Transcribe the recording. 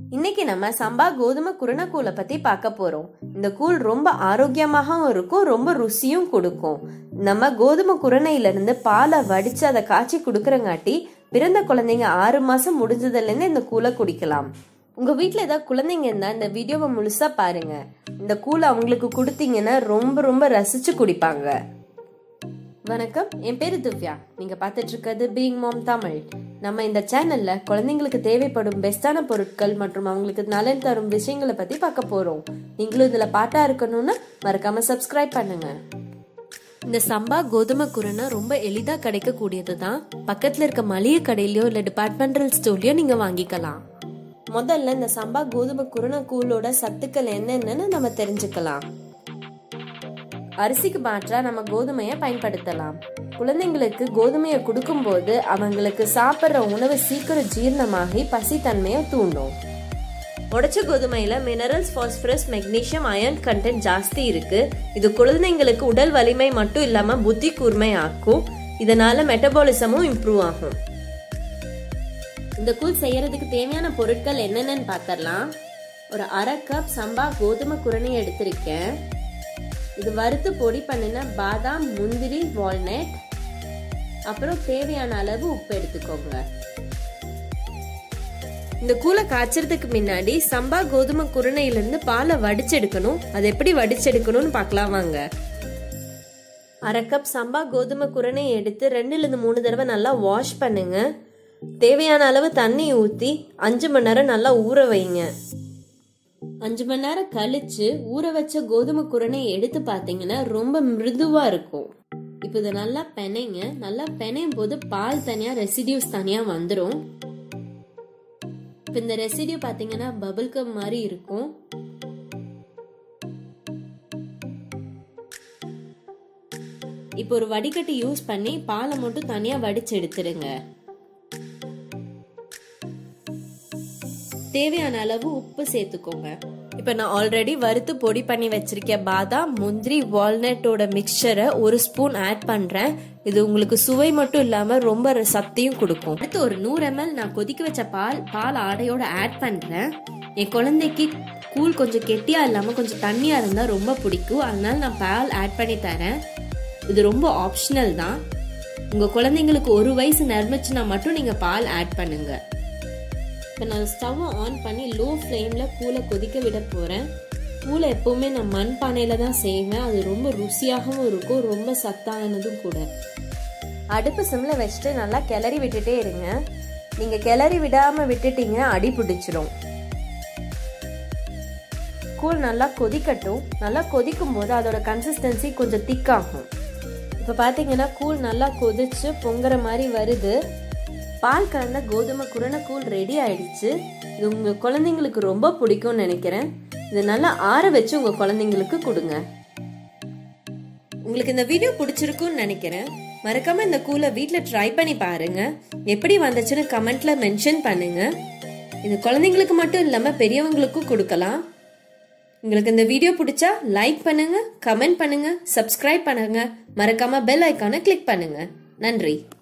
இன்னைக்கு நம்ம சம்பா கோதுமை குருணக்கூலை பத்தி பார்க்க போறோம் இந்த கூழ் ரொம்ப ஆரோக்கியமாகவும் இருக்கும் ரொம்ப ருசியும் கொடுக்கும் நம்ம கோதுமை குருணையில இருந்து பாலை வடிச்சு அதை காய்ச்சி குடுக்கறங்காட்டி பிறந்த குழந்தைங்க ஆறு மாசம் முடிஞ்சதுல இருந்து இந்த கூலை குடிக்கலாம் உங்க வீட்ல ஏதாவது குழந்தைங்க இருந்தா இந்த வீடியோவை முழுசா பாருங்க இந்த கூலை அவங்களுக்கு கொடுத்தீங்கன்னா ரொம்ப ரொம்ப ரசிச்சு குடிப்பாங்க வணக்கம் என் பேரு திவ்யா நீங்க பார்த்துட்டு இருக்கிறது பீங் மாம் தமிழ் நம்ம இந்த சேனல்ல குழந்தைங்களுக்கு தேவைப்படும் பெஸ்டான பொருட்கள் மற்றும் அவங்களுக்கு நலன் தரும் விஷயங்களை பத்தி பார்க்க போறோம் நீங்களும் இதுல பாட்டா இருக்கணும்னு மறக்காம சப்ஸ்கிரைப் பண்ணுங்க இந்த சம்பா கோதுமை குருணை ரொம்ப எளிதா கிடைக்கக்கூடியது தான் பக்கத்துல இருக்க மளிகை கடையிலயோ இல்ல டிபார்ட்மெண்டல் ஸ்டோர்லயோ நீங்க வாங்கிக்கலாம் முதல்ல இந்த சம்பா கோதுமை குருணை கூழோட சத்துக்கள் என்னென்னு நம்ம தெரிஞ்சுக்கலாம் அரிசிக்கு மாற்றா நம்ம கோதுமையை பயன்படுத்தலாம் குழந்தைங்களுக்கு கோதுமையை கொடுக்கும்போது அவங்களுக்கு சாப்பிட்ற உணவு சீக்கிரம் ஜீரணமாகி பசித்தன்மையை தூண்டும் உடைச்ச கோதுமையில minerals phosphorus magnesium iron content ஜாஸ்தி இருக்கு இது குழந்தைங்களுக்கு உடல் வலிமை மட்டும் இல்லாம புத்தி கூர்மை ஆக்கும் இதனால மெட்டபாலிசமும் இம்ப்ரூவ் ஆகும் இந்த கூழ் செய்யறதுக்கு தேவையான பொருட்கள் என்னென்னு பார்த்தரலாம் ஒரு அரை கப் சம்பா கோதுமை குரணை எடுத்திருக்கேன் இது வறுத்து பொடி பண்ணின பாதாம் முந்திரி வால்நட் அப்புறம் தேவையான அளவு உப்பு எடுத்துக்கோங்க இந்த கூலை காய்ச்சறதுக்கு முன்னாடி சம்பா கோதுமை குருணையிலிருந்து பாலை வடிச்செடுக்கணும் அது எப்படி வடிச்செடுக்கணும்னு பார்க்கலாம் வாங்க அரை கப் சம்பா கோதுமை குருணை எடுத்து ரெண்டுலேருந்து மூணு தடவை நல்லா வாஷ் பண்ணுங்க தேவையான அளவு தண்ணி ஊற்றி அஞ்சு மணி நேரம் நல்லா ஊற வைங்க அஞ்சு மணி நேரம் கழிச்சு ஊற வச்ச கோதுமை குருணை எடுத்து பார்த்தீங்கன்னா ரொம்ப மிருதுவா இருக்கும் இப்போ இதை நல்லா பெனைங்க நல்லா பெனையும் போது பால் தனியா ரெசிடியூஸ் தனியா வந்துடும் இப்போ இந்த ரெசிடியூ பார்த்தீங்கன்னா பபிள் கம் மாதிரி இருக்கும் இப்போ ஒரு வடிகட்டி யூஸ் பண்ணி பாலை மட்டும் தனியா வடிச்சு எடுத்துடுங்க தேவையான அளவு உப்பு சேர்த்துக்கோங்க இப்போ நான் ஆல்ரெடி வறுத்து பொடி பண்ணி வச்சிருக்கேன் பாதாம் முந்திரி வால்நட்டோட மிக்சரை ஒரு ஸ்பூன் ஆட் பண்ணுறேன் இது உங்களுக்கு சுவை மட்டும் இல்லாமல் ரொம்ப சக்தியும் கொடுக்கும் அடுத்து ஒரு நூறு எம்எல் நான் கொதிக்க வச்ச பால் பால் ஆடையோட ஆட் பண்ணுறேன் என் குழந்தைக்கு கூழ் கொஞ்சம் கெட்டியா இல்லாமல் கொஞ்சம் தண்ணியாக இருந்தால் ரொம்ப பிடிக்கும் அதனால நான் பால் ஆட் பண்ணி தரேன் இது ரொம்ப ஆப்ஷனல் தான் உங்கள் குழந்தைங்களுக்கு ஒரு வயசு நிரம்பிச்சுனா மட்டும் நீங்கள் பால் ஆட் பண்ணுங்கள் இப்போ நான் ஸ்டவ்வை ஆன் பண்ணி லோ ஃப்ளேமில் கூலை கொதிக்க விட போகிறேன் கூலை எப்போவுமே நான் மண் பானையில் தான் செய்வேன் அது ரொம்ப ருசியாகவும் இருக்கும் ரொம்ப சத்தானதும் கூட அடுப்பு சிம்மில் வச்சுட்டு நல்லா கிளறி விட்டுட்டே இருங்க நீங்கள் கிளறி விடாமல் விட்டுட்டீங்க அடி பிடிச்சிரும் கூழ் நல்லா கொதிக்கட்டும் நல்லா கொதிக்கும் போது அதோட கன்சிஸ்டன்சி கொஞ்சம் திக்காகும் இப்போ பார்த்தீங்கன்னா கூழ் நல்லா கொதிச்சு பொங்குற மாதிரி வருது பால் கலந்த கோதுமை குரண கூழ் ரெடி ஆயிடுச்சு இது உங்க குழந்தைங்களுக்கு ரொம்ப பிடிக்கும்னு நினைக்கிறேன் இது நல்லா ஆற வச்சு உங்க குழந்தைங்களுக்கு கொடுங்க உங்களுக்கு இந்த வீடியோ பிடிச்சிருக்கும்னு நினைக்கிறேன் மறக்காம இந்த கூலை வீட்டில் ட்ரை பண்ணி பாருங்க எப்படி வந்துச்சுன்னு கமெண்ட்ல மென்ஷன் பண்ணுங்க இது குழந்தைங்களுக்கு மட்டும் இல்லாம பெரியவங்களுக்கும் கொடுக்கலாம் உங்களுக்கு இந்த வீடியோ பிடிச்சா லைக் பண்ணுங்க கமெண்ட் பண்ணுங்க சப்ஸ்கிரைப் பண்ணுங்க மறக்காம பெல் ஐக்கானை கிளிக் பண்ணுங்க நன்றி